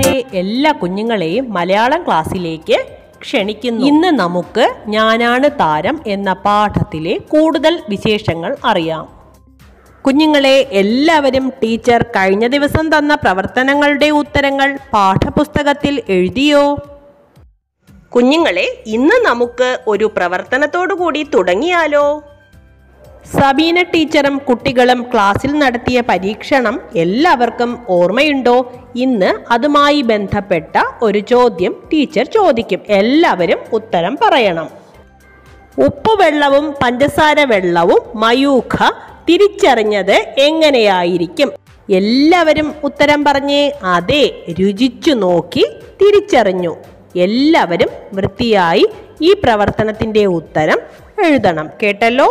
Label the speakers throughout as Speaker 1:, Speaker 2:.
Speaker 1: കൂട്ടുകാരെ എല്ലാ കുഞ്ഞുങ്ങളെയും മലയാളം ക്ലാസ്സിലേക്ക് ക്ഷണിക്കുന്നു ഇന്ന് നമുക്ക് ഞാനാണ് താരം എന്ന പാഠത്തിലെ കൂടുതൽ വിശേഷങ്ങൾ അറിയാം കുഞ്ഞുങ്ങളെ എല്ലാവരും ടീച്ചർ കഴിഞ്ഞ ദിവസം തന്ന പ്രവർത്തനങ്ങളുടെ ഉത്തരങ്ങൾ പാഠപുസ്തകത്തിൽ എഴുതിയോ കുഞ്ഞുങ്ങളെ ഇന്ന് നമുക്ക് ഒരു പ്രവർത്തനത്തോടു കൂടി തുടങ്ങിയാലോ സബീന ടീച്ചറും കുട്ടികളും ക്ലാസ്സിൽ നടത്തിയ പരീക്ഷണം എല്ലാവർക്കും ഓർമ്മയുണ്ടോ ഇന്ന് അതുമായി ബന്ധപ്പെട്ട ഒരു ചോദ്യം ടീച്ചർ ചോദിക്കും എല്ലാവരും ഉത്തരം പറയണം ഉപ്പുവെള്ളവും പഞ്ചസാര വെള്ളവും മയൂഖ തിരിച്ചറിഞ്ഞത് എങ്ങനെയായിരിക്കും എല്ലാവരും ഉത്തരം പറഞ്ഞേ അതെ രുചിച്ചു നോക്കി തിരിച്ചറിഞ്ഞു എല്ലാവരും വൃത്തിയായി ഈ പ്രവർത്തനത്തിന്റെ ഉത്തരം എഴുതണം കേട്ടല്ലോ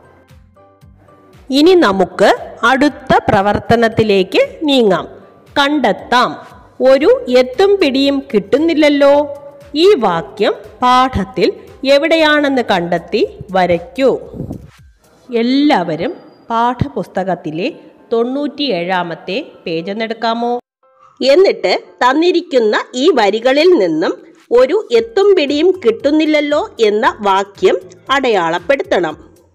Speaker 1: ഇനി നമുക്ക് അടുത്ത പ്രവർത്തനത്തിലേക്ക് നീങ്ങാം കണ്ടെത്താം ഒരു എത്തും പിടിയും കിട്ടുന്നില്ലല്ലോ ഈ വാക്യം പാഠത്തിൽ എവിടെയാണെന്ന് കണ്ടെത്തി വരയ്ക്കൂ എല്ലാവരും പാഠപുസ്തകത്തിലെ തൊണ്ണൂറ്റിയേഴാമത്തെ പേജ് എന്നെടുക്കാമോ എന്നിട്ട് തന്നിരിക്കുന്ന ഈ വരികളിൽ നിന്നും ഒരു എത്തും പിടിയും കിട്ടുന്നില്ലല്ലോ എന്ന വാക്യം അടയാളപ്പെടുത്തണം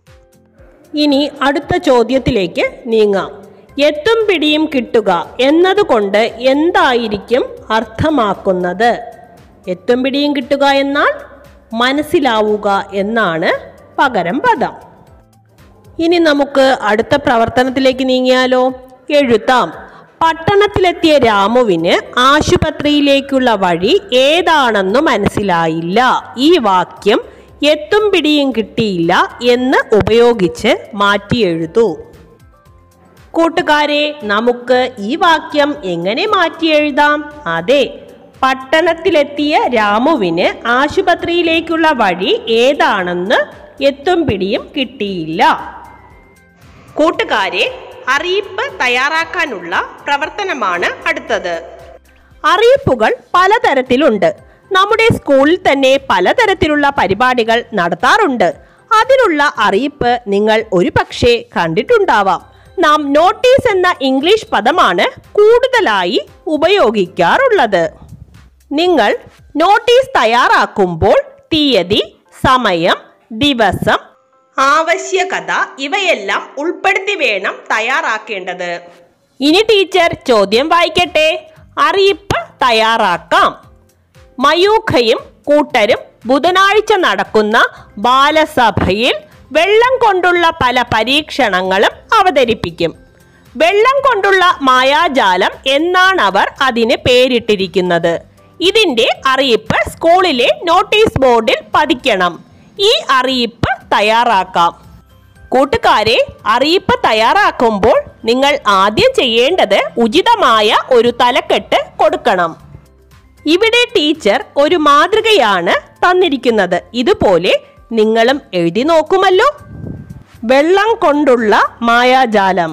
Speaker 1: ഇനി അടുത്ത ചോദ്യത്തിലേക്ക് നീങ്ങാം എത്തും പിടിയും കിട്ടുക എന്നതുകൊണ്ട് എന്തായിരിക്കും അർത്ഥമാക്കുന്നത് എത്തും പിടിയും കിട്ടുക എന്നാൽ മനസ്സിലാവുക എന്നാണ് പകരം പദം ഇനി നമുക്ക് അടുത്ത പ്രവർത്തനത്തിലേക്ക് നീങ്ങിയാലോ എഴുതാം പട്ടണത്തിലെത്തിയ രാമുവിന് ആശുപത്രിയിലേക്കുള്ള വഴി ഏതാണെന്നു മനസ്സിലായില്ല ഈ വാക്യം എത്തും പിടിയും കിട്ടിയില്ല എന്ന് ഉപയോഗിച്ച് മാറ്റി എഴുതൂ കൂട്ടുകാരെ നമുക്ക് ഈ വാക്യം എങ്ങനെ മാറ്റി എഴുതാം അതെ പട്ടണത്തിലെത്തിയ രാമുവിന് ആശുപത്രിയിലേക്കുള്ള വഴി ഏതാണെന്ന് എത്തും പിടിയും കിട്ടിയില്ല കൂട്ടുകാരെ അറിയിപ്പ് തയ്യാറാക്കാനുള്ള പ്രവർത്തനമാണ് അടുത്തത് അറിയിപ്പുകൾ പലതരത്തിലുണ്ട് നമ്മുടെ സ്കൂളിൽ തന്നെ പലതരത്തിലുള്ള പരിപാടികൾ നടത്താറുണ്ട് അതിനുള്ള അറിയിപ്പ് നിങ്ങൾ ഒരു പക്ഷേ കണ്ടിട്ടുണ്ടാവാം നാം നോട്ടീസ് എന്ന ഇംഗ്ലീഷ് പദമാണ് കൂടുതലായി ഉപയോഗിക്കാറുള്ളത് നിങ്ങൾ നോട്ടീസ് തയ്യാറാക്കുമ്പോൾ തീയതി സമയം ദിവസം ആവശ്യകത ഇവയെല്ലാം ഉൾപ്പെടുത്തി വേണം തയ്യാറാക്കേണ്ടത് ഇനി ടീച്ചർ ചോദ്യം വായിക്കട്ടെ അറിയിപ്പ് തയ്യാറാക്കാം മയൂഖയും കൂട്ടരും ബുധനാഴ്ച നടക്കുന്ന ബാലസഭയിൽ വെള്ളം കൊണ്ടുള്ള പല പരീക്ഷണങ്ങളും അവതരിപ്പിക്കും വെള്ളം കൊണ്ടുള്ള മായാജാലം എന്നാണ് അവർ അതിന് പേരിട്ടിരിക്കുന്നത് ഇതിന്റെ അറിയിപ്പ് സ്കൂളിലെ നോട്ടീസ് ബോർഡിൽ പതിക്കണം ഈ അറിയിപ്പ് തയ്യാറാക്കാം കൂട്ടുകാരെ അറിയിപ്പ് തയ്യാറാക്കുമ്പോൾ നിങ്ങൾ ആദ്യം ചെയ്യേണ്ടത് ഉചിതമായ ഒരു തലക്കെട്ട് കൊടുക്കണം ഇവിടെ ടീച്ചർ ഒരു മാതൃകയാണ് തന്നിരിക്കുന്നത് ഇതുപോലെ നിങ്ങളും എഴുതി നോക്കുമല്ലോ വെള്ളം കൊണ്ടുള്ള മായാജാലം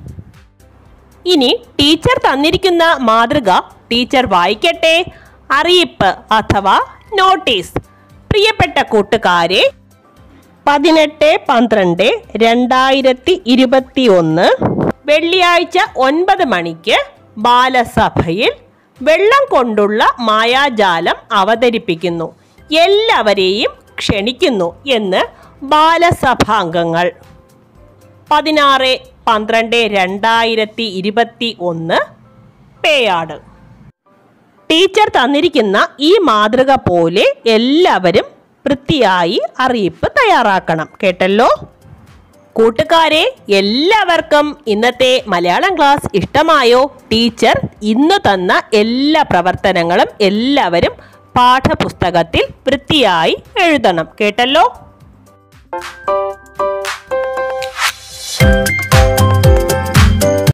Speaker 1: ഇനി ടീച്ചർ തന്നിരിക്കുന്ന മാതൃക ടീച്ചർ വായിക്കട്ടെ അറിയിപ്പ് അഥവാ നോട്ടീസ് പ്രിയപ്പെട്ട കൂട്ടുകാരെ പതിനെട്ട് പന്ത്രണ്ട് രണ്ടായിരത്തി ഇരുപത്തി ഒന്ന് വെള്ളിയാഴ്ച ഒൻപത് മണിക്ക് ബാലസഭയിൽ വെള്ളം കൊണ്ടുള്ള മായാജാലം അവതരിപ്പിക്കുന്നു എല്ലാവരെയും ക്ഷണിക്കുന്നു എന്ന് ബാലസഭാംഗങ്ങൾ പതിനാറ് പന്ത്രണ്ട് രണ്ടായിരത്തി ഇരുപത്തി ഒന്ന് പേയാട് ടീച്ചർ തന്നിരിക്കുന്ന ഈ മാതൃക പോലെ എല്ലാവരും വൃത്തിയായി അറിയിപ്പ് തയ്യാറാക്കണം കേട്ടല്ലോ കൂട്ടുകാരെ എല്ലാവർക്കും ഇന്നത്തെ മലയാളം ക്ലാസ് ഇഷ്ടമായോ ടീച്ചർ ഇന്ന് തന്ന എല്ലാ പ്രവർത്തനങ്ങളും എല്ലാവരും പാഠപുസ്തകത്തിൽ വൃത്തിയായി എഴുതണം കേട്ടല്ലോ